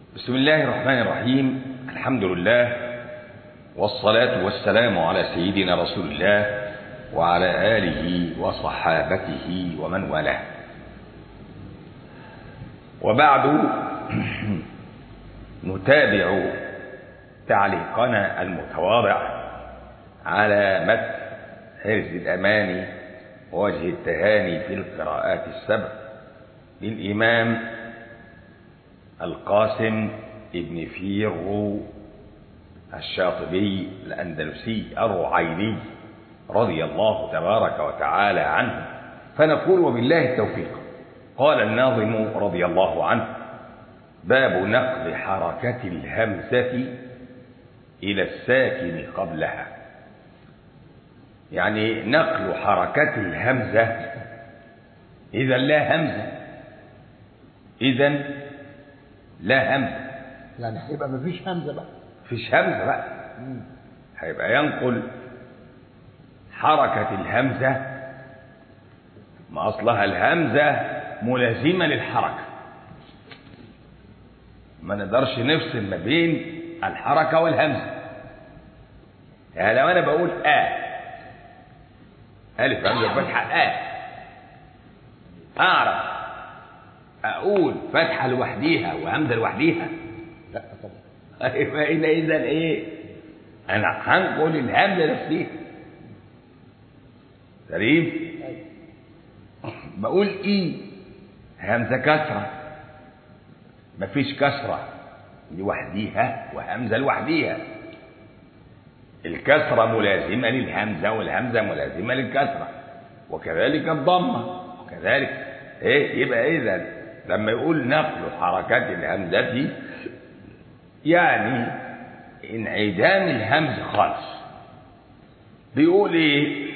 بسم الله الرحمن الرحيم الحمد لله والصلاة والسلام على سيدنا رسول الله وعلى آله وصحابته ومن والاه وبعد نتابع تعليقنا المتواضع على متن حرز الأماني ووجه التهاني في القراءات السبع للإمام القاسم ابن فيرو الشاطبي الأندلسي الرعيني رضي الله تبارك وتعالى عنه فنقول وبالله التوفيق قال الناظم رضي الله عنه باب نقل حركة الهمزة إلى الساكن قبلها يعني نقل حركة الهمزة إذا لا همزة إذا لا همزة يعني هيبقى مفيش همزه بقى فيش همزة بقى هيبقى ينقل حركة الهمزة ما أصلها الهمزة ملازمة للحركة ما نقدرش نفصل ما بين الحركة والهمزة يعني لو أنا بقول آ ألف همزة فتحة آ أعرف أقول فتحة لوحديها وهمزة لوحديها لا طبعا يبقى إذا إذا إيه؟ أنا هنقل الهمزة نفسها سليم؟ بقول إيه؟ همزة كسرة مفيش كسرة لوحديها وهمزة لوحديها الكسرة ملازمة للهمزة والهمزة ملازمة للكسرة وكذلك الضمة وكذلك إيه يبقى إذا لما يقول نقل حركات الهمزة يعني انعدام الهمز خالص بيقول ايه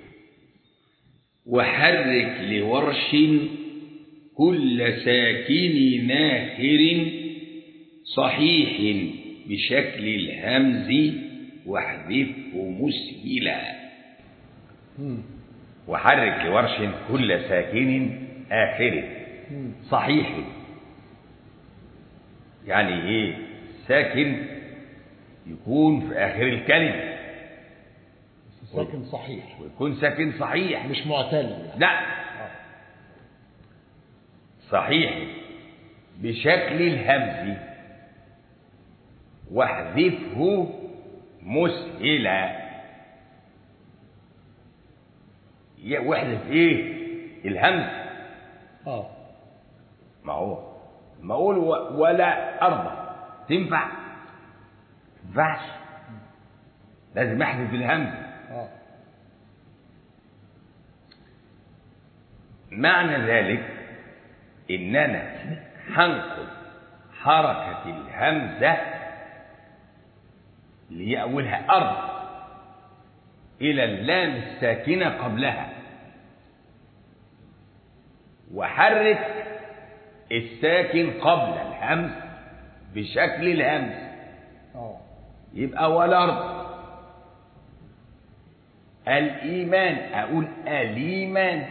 وحرك لورش كل ساكن ناخر صحيح بشكل الهمز واحذفه مسهلا وحرك لورش كل ساكن آخر صحيح يعني ايه ساكن يكون في آخر الكلمة ساكن صحيح ويكون ساكن صحيح مش معتل يعني. لا صحيح بشكل الهمز واحذفه مسهلا يا- واحذف ايه الهمز اه ما هو ما اقول و- ولا ارضى تنفع تنفعش لازم احذف الهمز اه معنى ذلك ان انا هنقل حركة الهمزة اللي هي اولها ارض الى اللام الساكنة قبلها وحرك الساكن قبل الهمز بشكل الهمز اه يبقى والارض الايمان اقول الايمان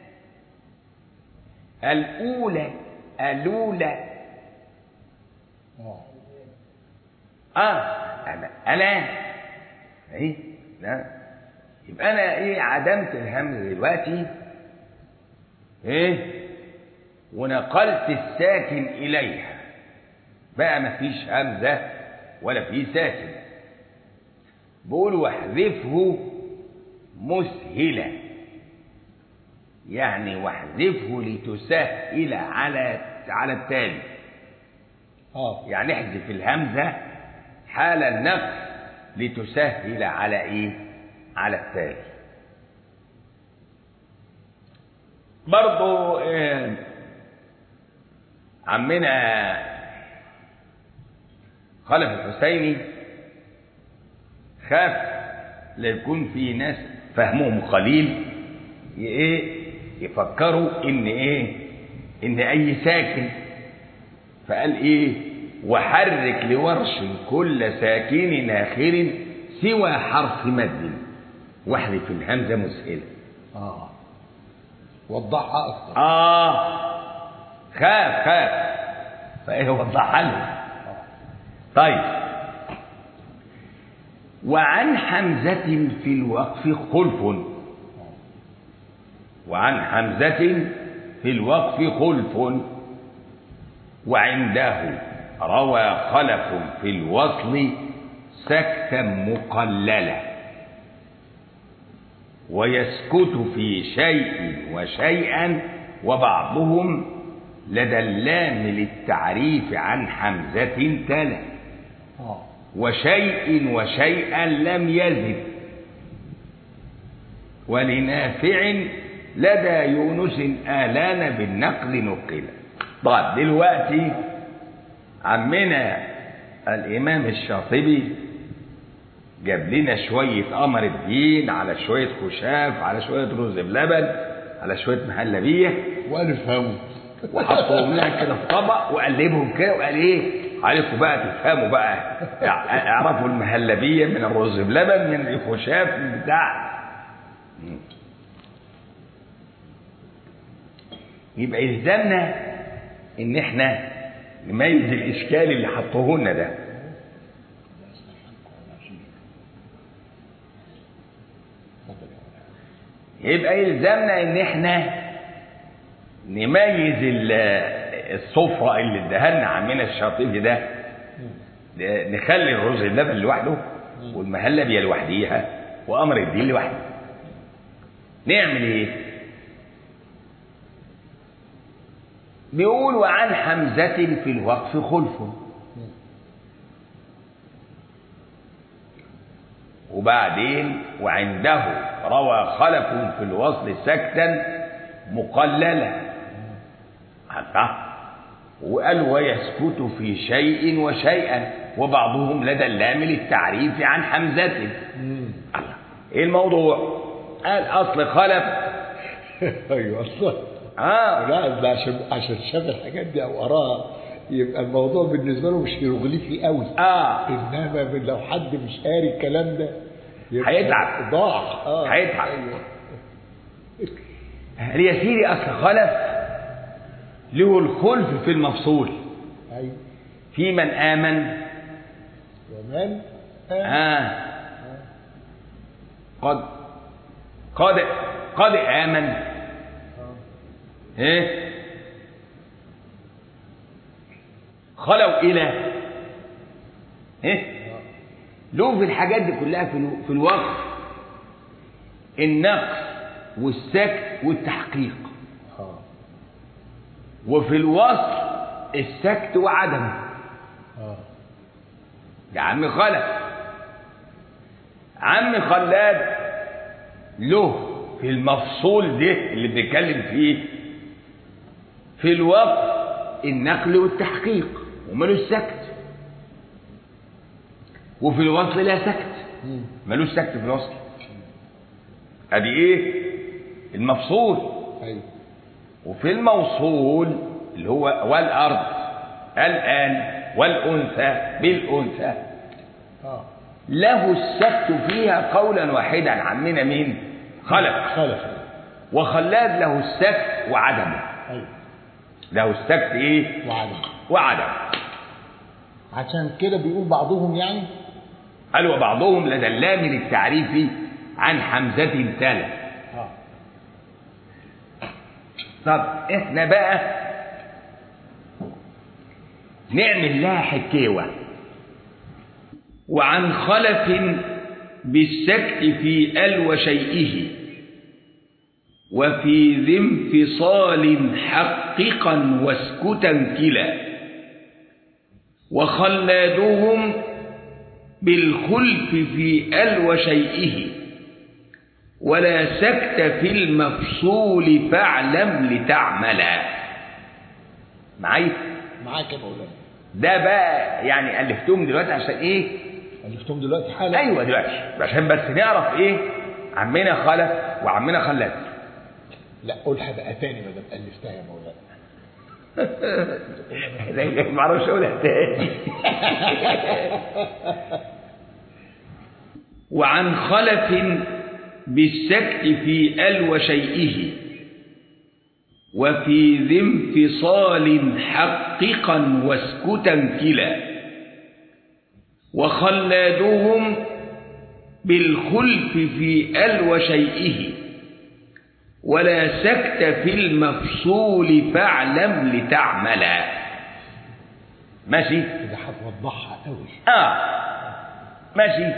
الاولى الاولى اه اه انا الان ايه لا يبقى انا ايه عدمت الهمز دلوقتي ايه ونقلت الساكن اليها بقى مفيش همزه ولا في ساكن بقول واحذفه مسهلا يعني واحذفه لتسهل على على التالي اه يعني احذف الهمزة حال النقل لتسهل على ايه على التالي برضو إيه عمنا خلف الحسيني خاف ليكون في ناس فهمهم قليل ي- ايه يفكروا ان ايه ان اي ساكن فقال ايه وحرك لورش كل ساكن آخر سوى حرف مد واحذف الهمزة مسهلة اه وضحها اكثر آه خاف خاف فإيه وضحها له طيب وعن حمزة في الوقف خلف وعن حمزة في الوقف خلف وعنده روى خلف في الوصل سكتا مقللا ويسكت في شيء وشيئا وبعضهم لدى اللام للتعريف عن حمزة تلا اه وشيء وشيئا لم يزد ولنافع لدى يونس آلان بالنقل نقل طيب دلوقتي عمنا الإمام الشاطبي جاب لنا شوية قمر الدين على شوية خشاف على شوية رز بلبن على شوية مهلبية والف هم وحطهم لنا كده في طبق وقلبهم كده وقال ايه عليكم بقى تفهموا بقى اعرفوا المهلبيه من الرز بلبن من الخشاف من بتاع يبقى يلزمنا ان احنا نميز الاشكال اللي حطوه لنا ده يبقى يلزمنا ان احنا نميز ال- الصفرة اللي اداها لنا عمنا الشاطبي ده نخلي الرز اللبن لوحده والمهلبية لوحديها وأمر الدين لوحده نعمل ايه بيقول وعن حمزة في الوقف خلف وبعدين وعنده روى خلف في الوصل سكتا مقللا حقا وقال ويسكت في شيء وشيئا وبعضهم لدى اللام للتعريف عن حمزة الله ايه الموضوع قال اصل خلف ايوه اصلا اه لا ده عشان عشان شاف الحاجات دي او قراها يبقى الموضوع بالنسبه له مش هيروغليفي قوي اه انما لو حد مش قاري الكلام ده يبقى هيتعب. ضاع اه هيتعب. ايوه قال يا سيدي اصل خلف له الخلف في المفصول ايوه في من امن ومن آه. آه قد قد قد آمن إيه خلوا إلى إيه له في الحاجات دي كلها في, الو- في الوقف النقص والسكت والتحقيق اه وفي الوصل السكت وعدمه اه يا عم خلف عم خلاد له في المفصول ده اللي بنتكلم فيه في الوقف النقل والتحقيق ومالوش سكت وفي الوصل لا سكت مم. مالوش سكت في الوصل ادي ايه المفصول ايوه وفي الموصول اللي هو والارض الان والانثى بالانثى اه له السكت فيها قولا واحدا عمنا مين خلق خلف وخلاد له السكت وعدمه ايوه له السكت ايه وعدم وعدم عشان كده بيقول بعضهم يعني قال وبعضهم لدى اللام للتعريف عن حمزة تلا اه طب احنا بقى نعمل لها حكاوة وعن خلف بالسكت في ال وشيئه وفي ذي انفصال حققا واسكتا كلا وخلادهم بالخلف في ال وشيئه ولا سكت في المفصول فاعلم لتعملا معايا معاك يا مولانا ده بقى يعني الفتهم دلوقتي عشان ايه الفتهم دلوقتي حالا ايوه دلوقتي عشان بس نعرف ايه عمنا خلف وعمنا خلاد لا قولها بقى تاني ما دام الفتها يا مولانا ما اعرفش اقولها تاني وعن خلف بالسكت في ال وشيئه وفي ذي انفصال حققا واسكتا كلا وخلادهم بالخلف في ال وشيئه ولا سكت في المفصول فاعلم لتعملا ماشي كده هتوضحها قوي اه ماشي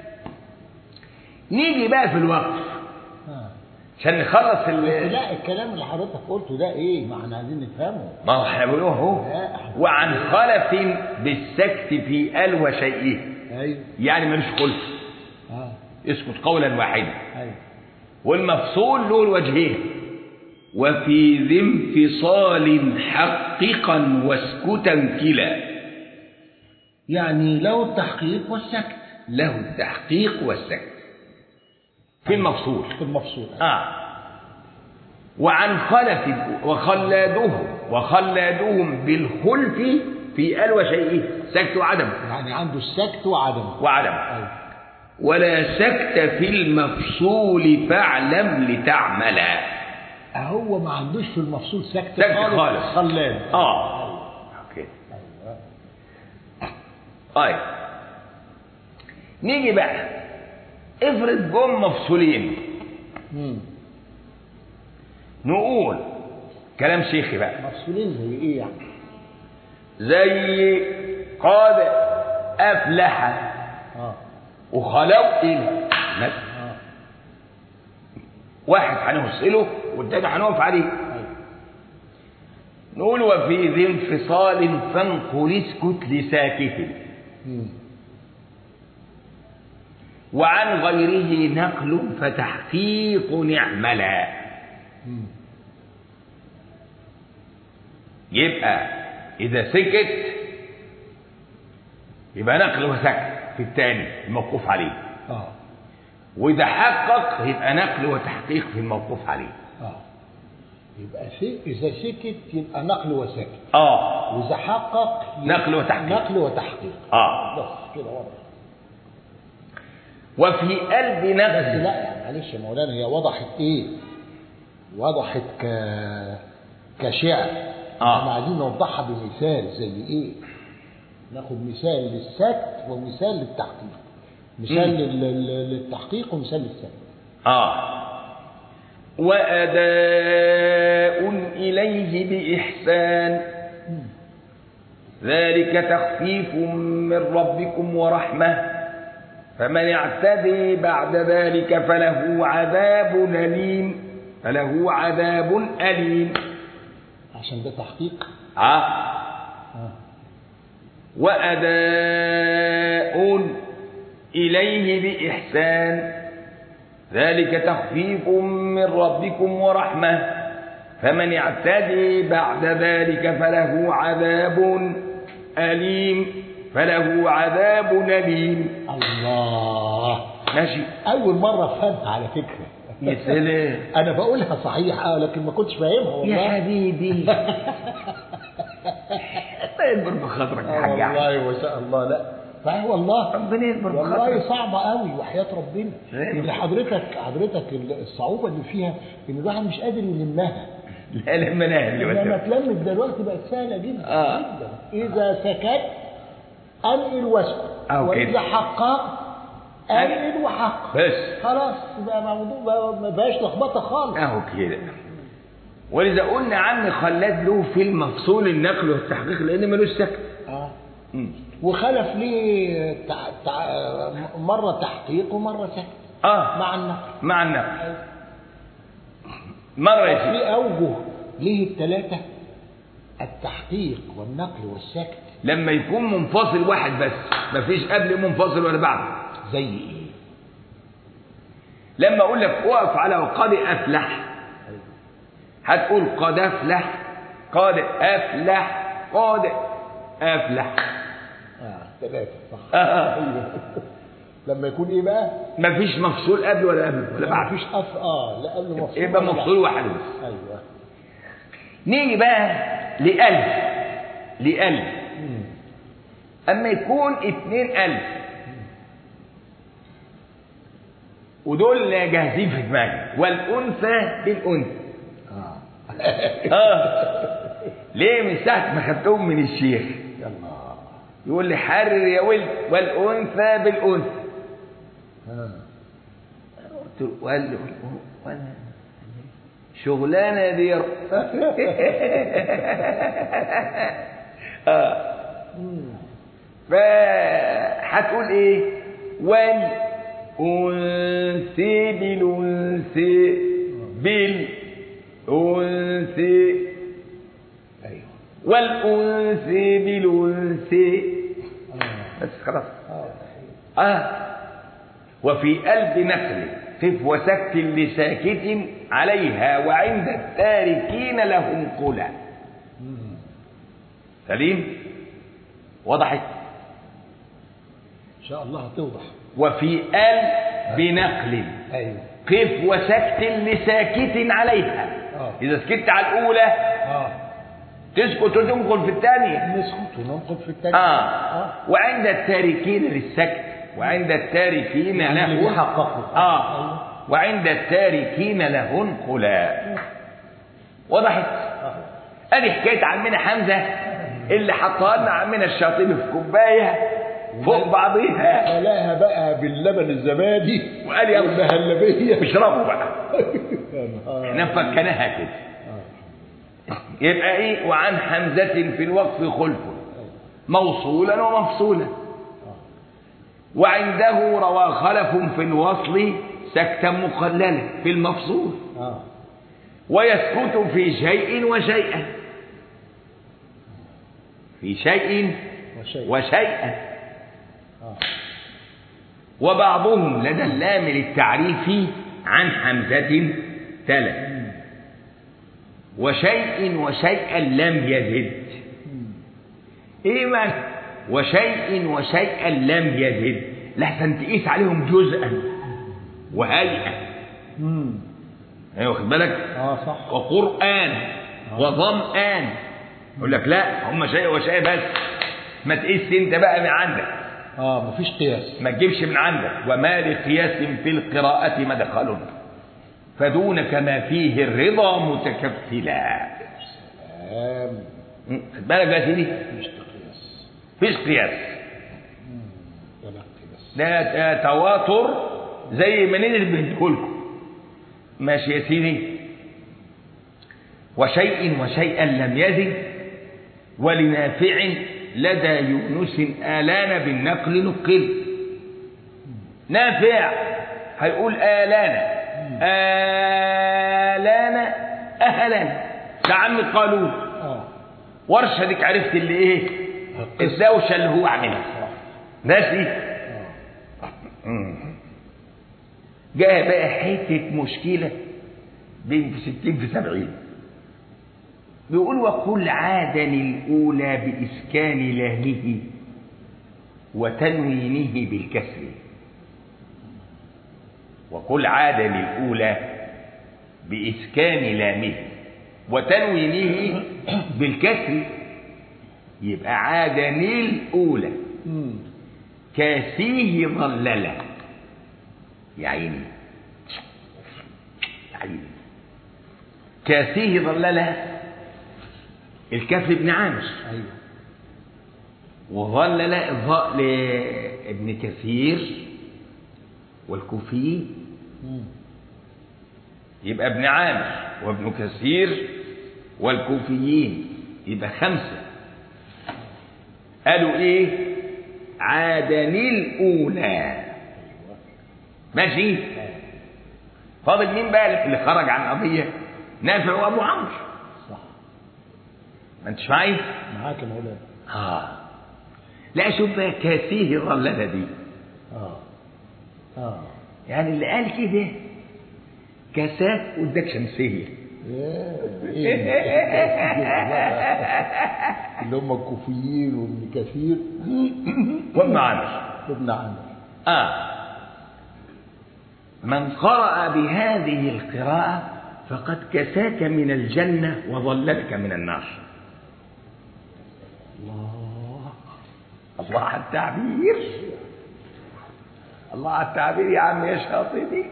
نيجي بقى في الوقف آه. عشان نخلص ال لا الكلام اللي حضرتك قلته ده ايه ما احنا عايزين نفهمه ما هو احنا بنقول اهو لا. وعن خلف بالسكت في ال وشيئه ايوه يعني ملوش خلف اه اسكت قولا واحدا ايوه والمفصول له الوجهين وفي ذي انفصال حققا واسكتا كلا يعني له التحقيق والسكت له التحقيق والسكت في المفصول في المفصول آه وعن خلف وخلادهم وخلادهم بالخلف في ال وشيئه سكت وعدم يعني عنده السكت وعدمه وعدم ايوه ولا سكت في المفصول فاعلم لتعملا هو ما عندوش في المفصول سكت سكت خالص. خلاد اه اوكي طيب نيجي بقى افرض جم مفصولين مم. نقول كلام شيخي بقى مفصولين زي ايه يعني زي قاد افلح اه وخلوا الى مثلا اه واحد هنوصله والتاني هنقف عليه ايوه نقول وفي ذي انفصال فانقل اسكت لساكت مم. وعن غيره نقل فتحقيق نعملا مم. يبقى إذا سكت يبقى نقل وسكت في الثاني الموقوف عليه اه وإذا حقق يبقى نقل وتحقيق في الموقوف عليه اه يبقى سي... اذا سكت يبقى نقل وسكت آه واذا حقق يبقى نقل وتحقيق. نقل وتحقيق آه بس كده واضح وفي قلب بس نغز لا يعني معلش يا مولانا هي وضحت ايه وضحت ك كشعر آه. احنا عايزين نوضحها بمثال زي ايه ناخد مثال للسكت ومثال للتحقيق مثال مم. لل- لل- للتحقيق ومثال للسكت آه وأداء إليه بإحسان ذلك تخفيف من ربكم ورحمة فمن اعتدي بعد ذلك فله عذاب أليم فله عذاب أليم عشان ده تحقيق آه. آه. وأداء إليه بإحسان ذلك تخفيف من ربكم ورحمة فمن اعتدي بعد ذلك فله عذاب أليم فله عذاب أليم الله ماشي اول مره افهمها على فكره يا سلام انا بقولها صحيح اه لكن ما كنتش فاهمها والله يا حبيبي الله يكبر بخاطرك يا آه حاج أحمد. والله ما شاء الله لا صحيح والله ربنا يكبر والله بخاطرك صعبة قوي وحياة ربنا إيه؟ ان حضرتك حضرتك الصعوبة اللي فيها ان الواحد مش قادر يلمها لا لما نهل لما اتلمت دلوقتي بقت سهلة جدا آه. جدا إذا سكت أنقل واسكت أو وإذا كده. حققت أنقل وحقق بس خلاص بقى موضوع بقى ما بقاش لخبطة خالص اهو كده ولذا قلنا عم خلاد له في المفصول النقل والتحقيق لان ملوش سكت آه. مم. وخلف ليه تع... تع... مرة تحقيق ومرة سكت اه مع النقل مع النقل مره يا سيدي في أوجه ليه الثلاثة التحقيق والنقل والسكت لما يكون منفصل واحد بس مفيش قبل منفصل ولا بعد زي إيه؟ لما اقول لك اقف على قد افلح هتقول قد افلح قد افلح قد افلح آه ثلاثة صح آه. أيوه. لما يكون إيه بقى؟ مفيش مفصول قبل ولا قبل ولا بعد مفيش أف آه لا قبل مفصول يبقى ولا بعد. مفصول واحد بس أيوه نيجي بقى لألف لألف مم. أما يكون اتنين ألف ودول جاهزين في دماغك والأنثى بالأنثى آه آه ليه من ساعة ما خدتهم من الشيخ يلا يقول لي حرر يا ولد والأنثى بالأنثى ها قلت له وقال لي وأنا شغلانة دي يا رب. آه. فهتقول ايه والأنثى بالأنثى بالأنثى ايوه والأنثى بالأنثى اه بس خلاص اه آه وفي قلب نقل قف وسكت لساكت عليها وعند التاركين لهم قلا مم. سليم وضحت ان شاء الله هتوضح وفي قلب بنقل ايوه قف وسكت لساكت عليها آه. إذا سكت على الأولى اه تسكت وتنقل في الثانية نسكت وننقض في التاني آه. وعند التاركين للسكت وعند التاركين يعني اللي له بيحققوا. آه أيوة. وعند التاركين لهن قلا وضحت اه ادي حكايه عمنا حمزه اللي حطها لنا عمنا الشاطبي في كوبايه فوق بعضيها خلاها بقى باللبن الزبادي وقال يلا. والمهلبيه اشربوا بقى يا نهار. احنا فكناها كده آه. يبقى ايه وعن حمزه في الوقف خلف موصولا ومفصولا وعنده روى خلف في الوصل سكتا مقللا في المفصول اه ويسكت في شيء وشيئا في شيء وشيء وشيئا اه وبعضهم لدى اللام للتعريف عن حمزة تلا وشيء وشيئا لم يزد مم. ايه معنى وشيء وشيئا لم يزد لحسن تقيس عليهم جزءا وهيئة مم. ايوه واخد بالك اه صح وقرآن وظمآن يقول لك لا هم شيء وشيء بس ما تقيس انت بقى من عندك اه مفيش قياس ما تجيبش من عندك وما لقياس في القراءة مدخل فدونك ما فيه الرضا متكفلا سلام م، خد بالك بقى يا سيدي مفيش قياس مفيش قياس مم. تلقي بس ده ت- تواتر زي ما ننزل بنديهولكم ماشي يا سيدي وشيء وشيئا لم يزد ولنافع لدى يونس آلان بالنقل نقل نافع هيقول آلان آلان أهلا ده عم قالون اه ورشة ديك عرفت اللي ايه القصة. الدوشة اللي هو عاملها صح ماشي اه جاء بقى حتة مشكلة بين في ستين في سبعين بيقول وقل عادا الأولى بإسكان لامه وتنوينه بالكسر وقل عادا الأولى بإسكان لامه وتنوينه بالكسر يبقى عادا الأولى مم. كاسيه ظللا يا عيني يا عيني كاسيه ظللا الكاف ابن عامر ايوه وظلل الظاء لابن كثير والكوفي مم. يبقى ابن عامر وابن كثير والكوفيين يبقى خمسة قالوا ايه عادني الأولى ماشي فاضل مين بقى اللي خرج عن قضية نافع وأبو عمرو صح ما انتش معايا معاك يا مولانا اه لا شوف بقى كاسيه ظللة دي اه اه يعني اللي قال كده كاسات قدك شمسية ياه، ايه اللي هم الكوفيين وابن كثير وابن عامر وابن عامر آه من قرأ بهذه القراءة فقد كساك من الجنة وظللك من النار الله الله على التعبير الله على التعبير يا عم يا شاطبي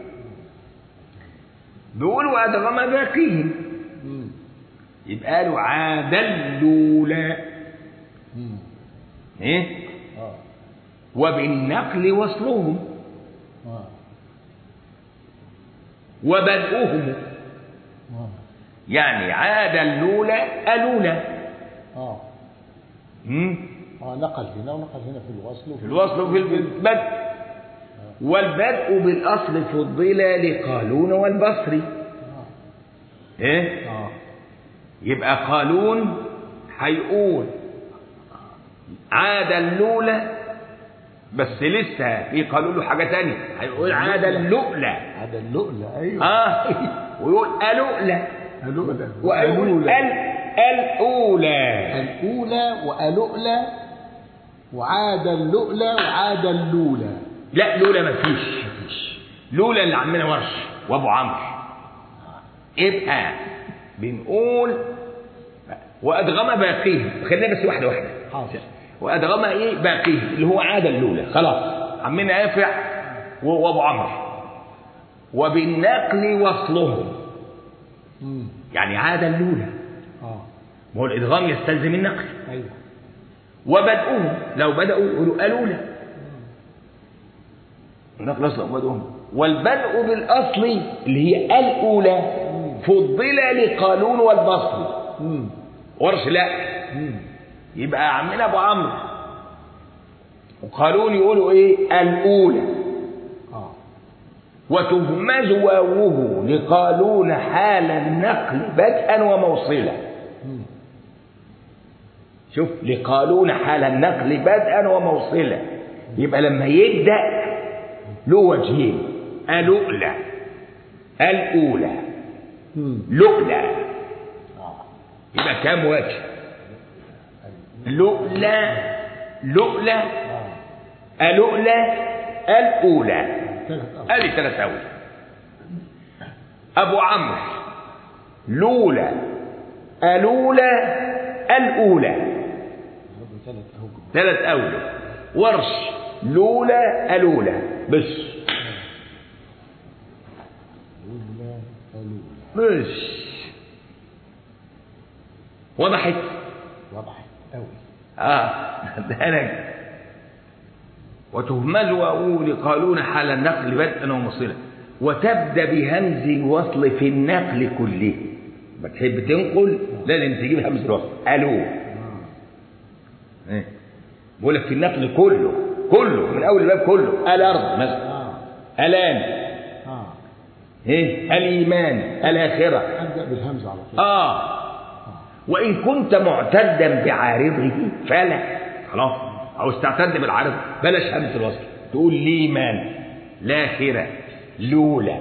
بيقول وأدغم باقيهم مم. يبقى له عاد الأولى مم. إيه وبالنقل وصلهم آه. وبدؤهم آه. يعني عاد اللولى ألولى آه. مم؟ آه نقل هنا ونقل هنا في الوصل في الوصل وفي البدء والبدء بالأصل فضل لقالون والبصري آه. إيه؟ آه. يبقى قالون هيقول عاد اللولى بس لسه في قالوا له حاجة تانية هيقول عاد اللؤلة هذا اللؤلؤ أيوه اه ويقول ألؤلة اللؤلؤ ويقول وألولة. ال الأولى الأولى وألؤلة وعاد اللؤلة وعاد اللولة لا لولا مفيش لولا اللي عمنا ورش وابو عمرو يبقى بنقول وادغم باقيه خلينا بس واحده واحده حاضر وادغم ايه باقيه اللي هو عاد الاولى خلاص عمنا يافع و- وابو عمرو وبالنقل وصلهم مم. يعني عاد الاولى آه ما هو الادغام يستلزم النقل أيوه وبدؤهم لو بدأوا يقولوا الأولى النقل أصلا وبدؤهم والبدء بالأصل اللي هي الأولى فضل لقالون والبصري مم. ورش لا مم. يبقى عمنا أبو عمرو وقالون يقولوا إيه الأولى آه وتهمز واوه لقالون حال النقل بدءا وموصلا مم. شوف لقالون حال النقل بدءا وموصلا يبقى لما يبدا له وجهين الأولى الأولى مم. لؤلى آه يبقى كام وجه لؤلى لؤلى آه الأولى الأولى ثلاث أربع ادي ثلاث أول أبو عمرو لولا الأولى الأولى برضه ثلاث أوجه ثلاث أولى ورش لولا الأولى بس الأولى الأولى بس وضحت وضحت أوي اه ده انا وتهمز واقول قالون حال النقل بدءا ومصلا وتبدا بهمز الوصل في النقل كله بتحب تنقل لازم تجيب همز الوصل الو ايه بقول لك في النقل كله كله من اول الباب كله الارض مثلا آه الان آه ايه الايمان الاخره أبدأ بالهمزة على طول آه وإن كنت معتدا بعارضه فلا خلاص أو استعتد بالعارض بلاش همس الوصل تقول ليمان لا خير لولا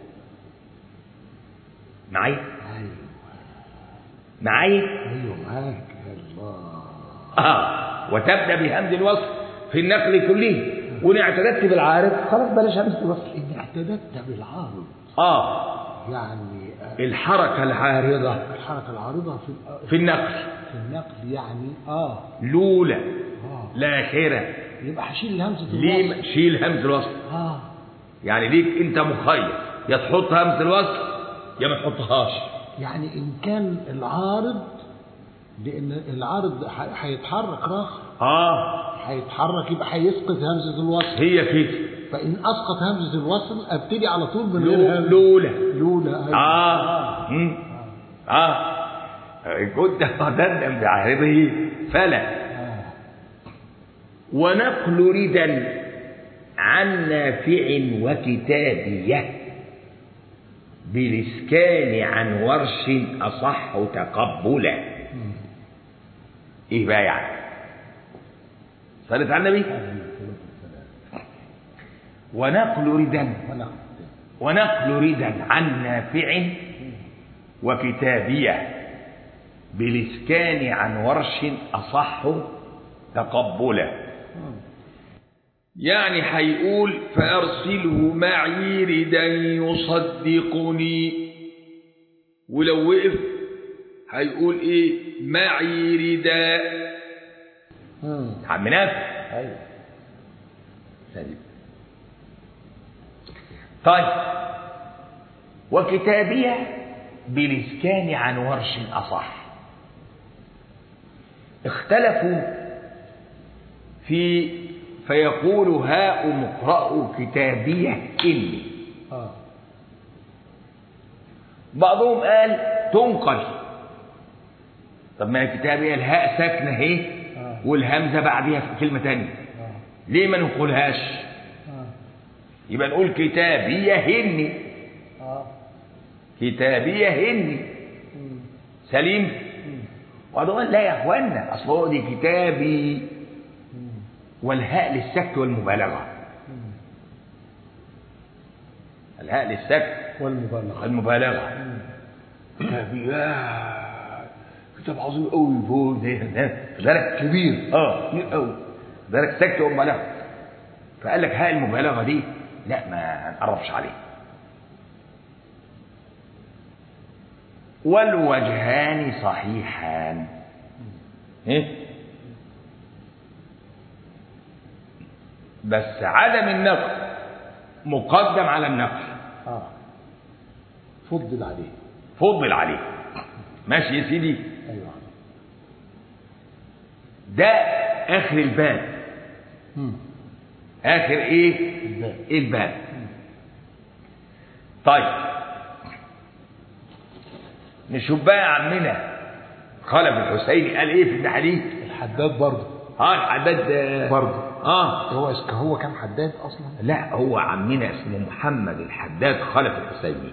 معي أيوه معي أيوه معاك الله آه وتبدأ بهمز الوصل في النقل كله وإن اعتددت بالعارض خلاص بلاش همس الوصل إن اعتددت بالعارض آه يعني آه، الحركة العارضة الحركة العارضة في الأ- في النقل في النقل يعني آه لولا آه لا خير يبقى هشيل همزة ليه الوصل شيل همز الوصل آه يعني ليك انت مخير يا تحط همزه الوصل يا ما تحطهاش يعني إن كان العارض لأن العارض ح- هيتحرك راخر اه هيتحرك يبقى هيسقط همزة الوصل هي كده فإن أسقط همزة الوصل أبتدي على طول من لو- غير همزة لولا لولا أيوة. اه مم. اه كنت معتدا بعارضه فلا آه. ونقل ردا عن نافع وكتابيه بالاسكان عن ورش اصح تقبلا مم. ايه بقى يعني صلت على النبي ونقل ردا ونقل ونقل ردا عن نافع وكتابية بالإسكان عن ورش أصح تقبلا يعني هيقول فأرسله معي ردا يصدقني ولو وقف هيقول ايه معي رداء مم. عم نافع أيوة سليم طيب وكتابية بالإسكان عن ورش أصح اختلفوا في فيقول هاؤم اقرأوا كتابيه إني اه بعضهم قال تنقل طب ما هي كتابيه الهاء ساكنة اهي آه. والهمزة بعديها في كلمة تانية اه ليه ما نقولهاش اه يبقى نقول كتابيه هني اه كتابيه هني مم. سليم مم. وبعضهم قال لا يا اخوانا اصل هو دي كتابي مم. والهاء للسكت والمبالغة مم. الهاء للسكت والمبالغة المبالغة مم. كتابيات كتاب عظيم قوي فوق ده ده بالك كبير اه كبير قوي بالك سكت ومبالغة فقال لك هاء المبالغة دي لا ما نقربش عليه والوجهان صحيحان ايه بس عدم النقل مقدم على النقل اه فضل عليه فضل عليه ماشي يا سيدي ايوه ده اخر الباب مم. اخر ايه الباب الباب طيب نشوف بقى يا عمنا خلف الحسيني قال ايه في التحديد الحداد برضه اه الحداد آه، برضه اه هو اسك- هو كان حداد اصلا لا هو عمنا اسمه محمد الحداد خلف الحسيني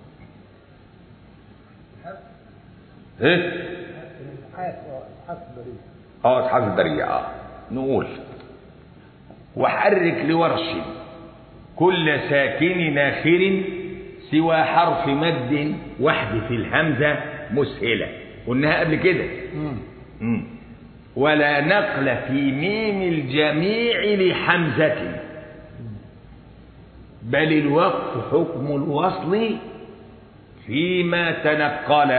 ايه اه اسحاق البرية اه نقول وحرك لورش كل ساكن ناخر سوى حرف مد واحذف الهمزة مسهلة قلناها قبل كده مم. مم. ولا نقل في ميم الجميع لحمزة بل الوقف حكم الوصل فيما تنقل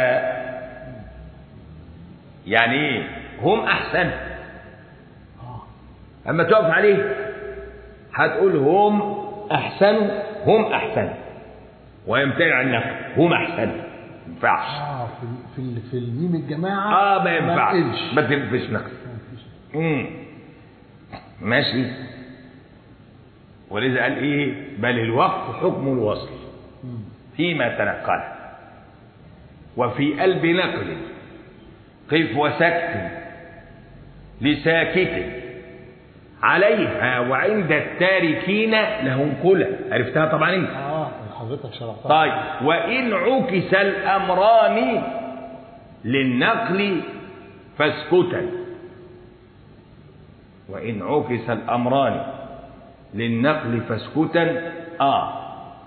يعني ايه هم احسن اه اما تقف عليه هتقول هم احسن هم احسن ويمتنع عن النقل هم احسن ما ينفعش اه في في ال- في الميم الجماعه اه ما ينفعش تقلش. ما تنفش نقل ما فيش. مم. ماشي ولذا قال ايه بل الوقف حكم الوصل مم. فيما تنقل وفي قلب نقل قف وسكت لساكت عليها وعند التاركين لهم كلى عرفتها طبعا انت اه حضرتك شرحتها طيب وإن عكس الأمران للنقل فاسكتا وإن عكس الأمران للنقل فاسكتا آه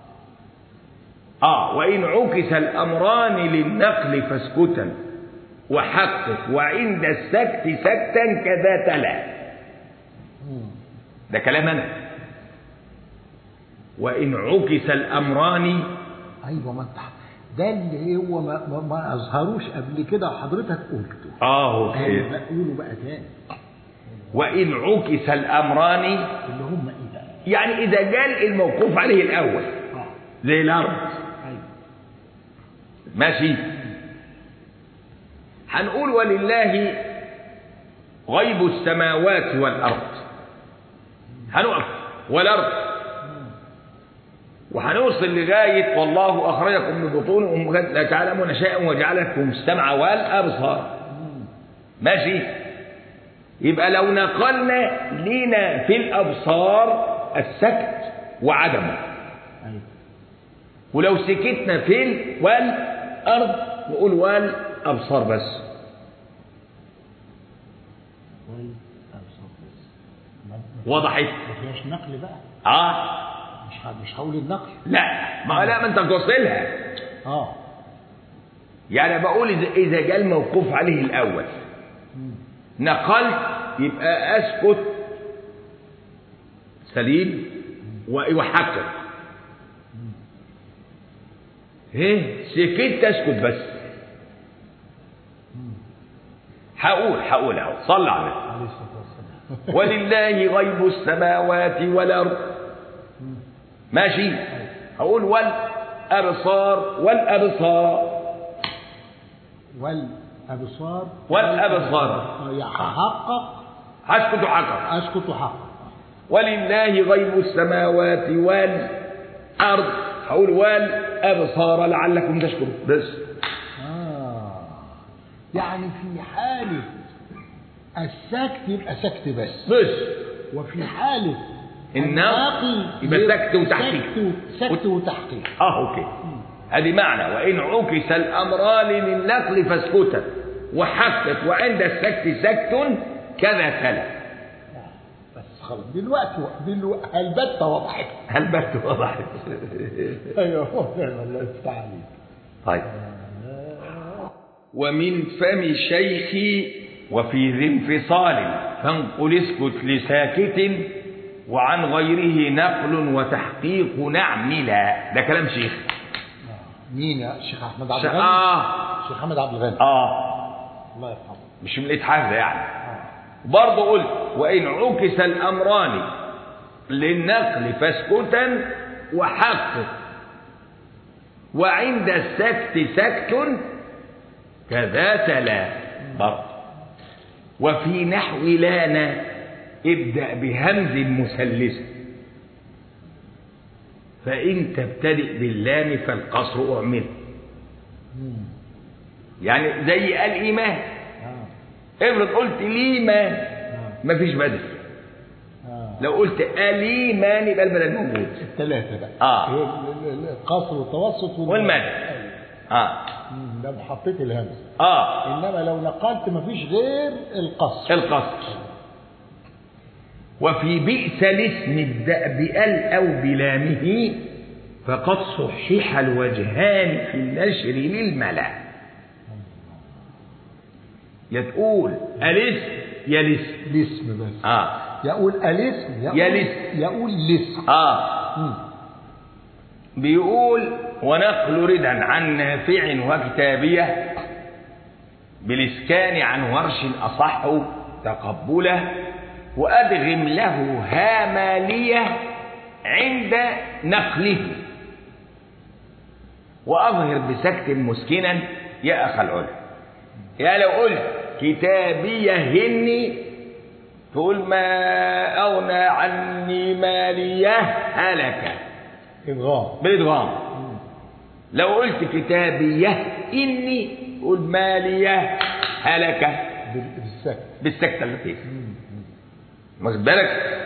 آه وإن عكس الأمران للنقل فاسكتا وحقق وعند السكت سكتا كذا تلا مم. ده كلام أنا وإن عكس الأمران ايوه ما انت ده اللي هو ما, ما, ما اظهروش قبل كده وحضرتك قلته آه ايوه بقى قولوا بقى تاني وإن عكس الأمران اللي هم ايه بقى يعني إذا جال الموقوف عليه الأول اه زي الأرض ايوه ماشي هنقول ولله غيب السماوات والأرض هنقف والأرض وهنوصل لغاية والله أخرجكم من بطون أمهات لا تعلمون شيئا وجعل لكم السمع والأبصار مم. ماشي يبقى لو نقلنا لينا في الأبصار السكت وعدمه ايوه ولو سكتنا في ال والأرض نقول والأبصار بس والابصار بس ما- ما- وضحت ما فيهاش نقل بقى اه مش ه- مش هقول النقل لا ما لا ما انت توصلها اه يعني بقول اذا اذا جاء الموقوف عليه الاول مم. نقلت يبقى اسكت سليم و- وحقق ايه سكت اسكت بس هقول هقول اهو صلى على النبي. عليه الصلاه والسلام ولله غيب السماوات والارض ماشي هقول والابصار والابصار والابصار والابصار آه، يحقق هسكت وحقق اسكت وحقق ولله غيب السماوات والأرض هقول والأبصار لعلكم تشكرون بس آه يعني في حالة السكت يبقى سكت بس بس وفي حالة النقل يبقى سكت وتحقيق. سكت, سكت وتحقيق اه اوكي هذه معنى وان عكس الامران للنقل فاسكتا وحقق وعند السكت سكت كذا تلا بس خلاص دلوقتي دلوقتي البتة وضحت هل بس وضحت ايوه الله يفتح عليك طيب ومن فم شيخي وفي ذي انفصال فانقل اسكت لساكت وعن غيره نقل وتحقيق نعملا ده كلام شيخ مين يا شيخ احمد عبد ش- الغني اه شيخ احمد عبد الغني اه الله يرحمه مش من الاتحاد ده يعني برضه قلت وإن عكس الأمران للنقل فاسكتا وحقق وعند السكت سكت كذا تلا برضه وفي نحو لانا ابدأ بهمز مثلث فإن تبتدئ باللام فالقصر أعمل يعني زي الإيمان آه. افرض قلت ليمان مفيش بدل آه. لو قلت اليمان يبقى البدل موجود الثلاثة بقى آه. ال- ال- ال- القصر والتوسط والمد. أيوة. اه مم، ده حطيت الهمزة اه انما لو نقلت مفيش غير القصر القصر وفي بئس الاسم ابدأ بأل أو بلامه فقد صحح الوجهان في النشر للملا يا تقول الاسم يا الاسم الاسم بس اه يقول الاسم يقول يا الاسم. يقول الاسم اه مم. بيقول ونقل ردا عن نافع وكتابية بالإسكان عن ورش أصح تقبله وأدغم له هامالية عند نقله وأظهر بسكت مسكنا يا أخ العلا يا لو قلت كتابية هني تقول ما أغنى عني مالية هلك إدغام بالإدغام لو قلت كتابية إني قل مالية هلك بال- بالسكت بالسكتة اللطيفة واخد بالك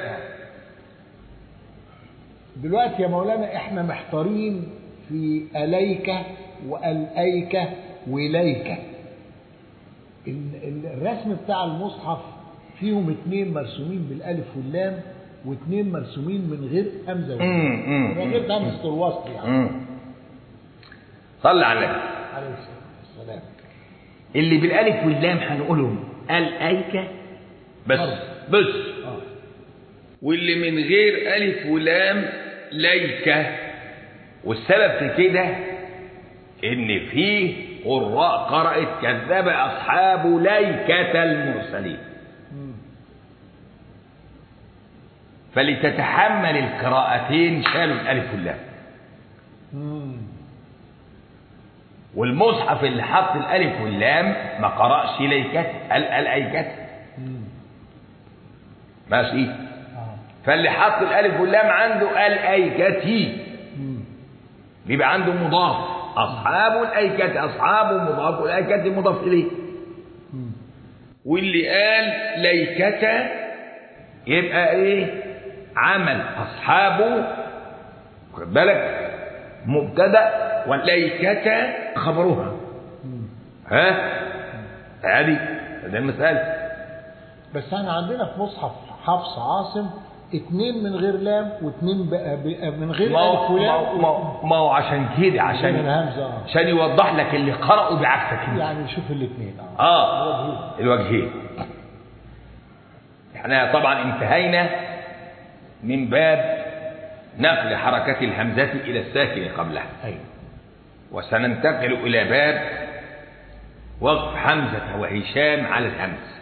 دلوقتي يا مولانا احنا محتارين في اليك واليك وليك ال- ال- الرسم بتاع المصحف فيهم اتنين مرسومين بالالف واللام واتنين مرسومين من غير همزه مم، مم، من غير همزه الوصل يعني مم. صلى على النبي عليه الصلاه والسلام اللي بالالف واللام هنقولهم الايكه بس برضه. بس اه واللي من غير الف ولام ليكه والسبب في كده ان فيه قراء قرأت كذب اصحاب ليكة المرسلين فلتتحمل القراءتين شالوا الالف واللام مم. والمصحف اللي حط الالف واللام ما قرأش ليكة قال الايكة مم. ماشي اه فاللي حط الالف واللام عنده الايكتي مم. بيبقى عنده مضاف اصحاب الايكة اصحاب مضاف الايكة مضاف اليه مم. واللي قال ليكة يبقى ايه عمل اصحابه خد بالك مبتدا والليكة خبرها مم. ها ادي ده المسألة بس احنا عندنا في مصحف حفص عاصم اتنين من غير لام واتنين بقى بقى من غير ما الف هو ما هو- ولام ما هو- ما هو عشان كده من عشان الهمزه اه عشان يوضح لك اللي قرأوا بعكسك انت. يعني نشوف الاثنين اه اه وجهين. الوجهين احنا طبعا انتهينا من باب نقل حركة الهمزة إلى الساكن قبلها ايوه وسننتقل إلى باب وقف حمزة وهشام على الهمز